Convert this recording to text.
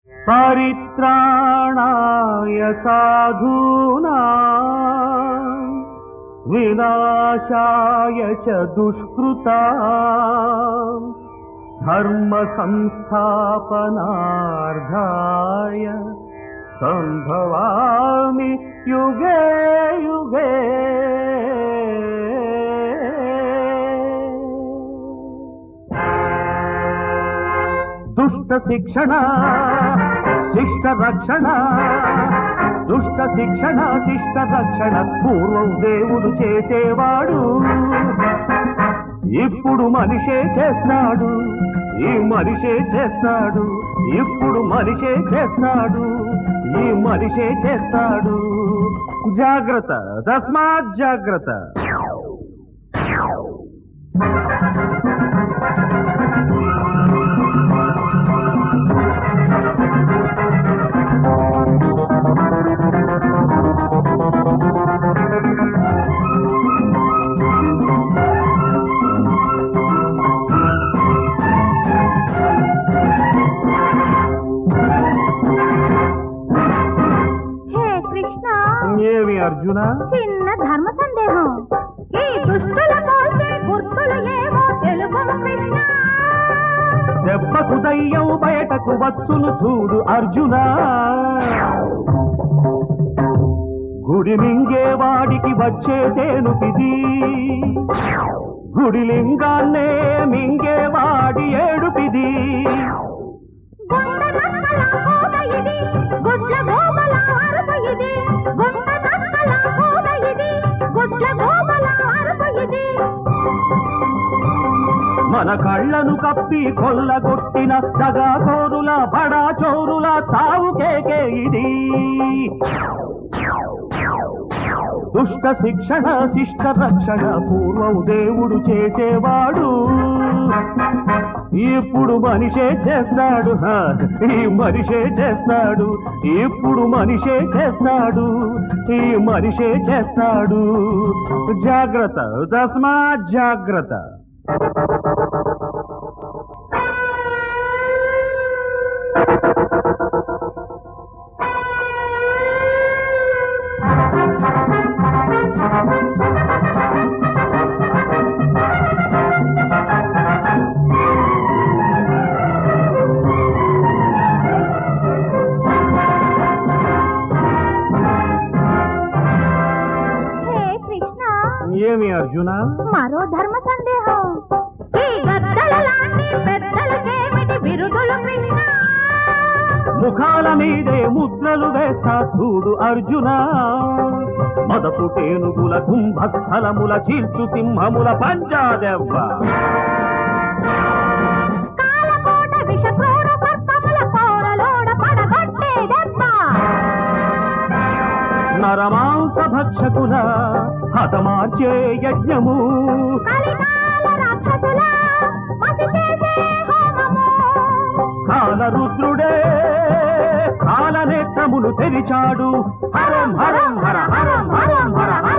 పరిత్రాణాయ సాధూనా వినాశాయ చ దుష్కృతా ధర్మ సంస్థాపనార్థాయ సంభవామి యుగే యుగే దుష్ట శిక్షణ శిష్ట రక్షణ దుష్ట శిక్షణ శిష్ట రక్షణ పూర్వం దేవుడు చేసేవాడు ఇప్పుడు మనిషే చేస్తాడు ఈ మనిషే చేస్తాడు ఇప్పుడు మనిషే చేస్తాడు ఈ మనిషే చేస్తాడు జాగ్రత్త తస్మాత్ జాగ్రత్త హే కృష్ణ ఏమి అర్జున చిన్న ధర్మ సందేహం ఈ దుష్టుల పోల్చే గుర్తులు ఏవో తెలుగు కృష్ణ దెబ్బకు దయ్యం బయటకు వచ్చును చూడు అర్జున గుడి మింగేవాడికి వచ్చే తేనుపిది గుడి లింగాన్నే మింగేవాడి ఏడుపిది గుండ నక్కల కూత ఇది గుడ్ల గోబల అరుపు ఇది గుండ నక్కల కూత ఇది గుడ్ల గోబల అరుపు ఇది మన కళ్ళను కప్పి కొల్లగొట్టిన సగాకోరుల బడా చోరుల చావు కేకే ఇది దుష్ట శిక్షణ శిష్ట రక్షణ పూర్వం దేవుడు చేసేవాడు ఇప్పుడు మనిషే చేస్తాడు హ, ఈ మనిషే చేస్తాడు ఇప్పుడు మనిషే చేస్తాడు ఈ మనిషే చేస్తాడు జాగ్రత్త తస్మా జాగ్రత్త హే కృష్ణ ఏమి అర్జున మరో ధర్మ సందేహం ఈ గద్దల లాంటి పెద్దలకేమిటి బిరుదులు కృష్ణ ముఖాల మీదే ముద్రలు వేస్తా చూడు అర్జున మొదపు టేనుగుల కుంభస్థలముల చీల్చు సింహముల పంచాదెవ్వ కాలకోట విషక్రూర సర్పముల కోరలోడ పడగొట్టే దెబ్బ నరమాంస భక్షకుల హతమార్చే యజ్ఞము కలికాల రాక్షసుల మసి చేసే హోమము కాలరుద్రుడే కాలనేత్రములు తెరిచాడు హరం హరం హర హరం హరం హర హర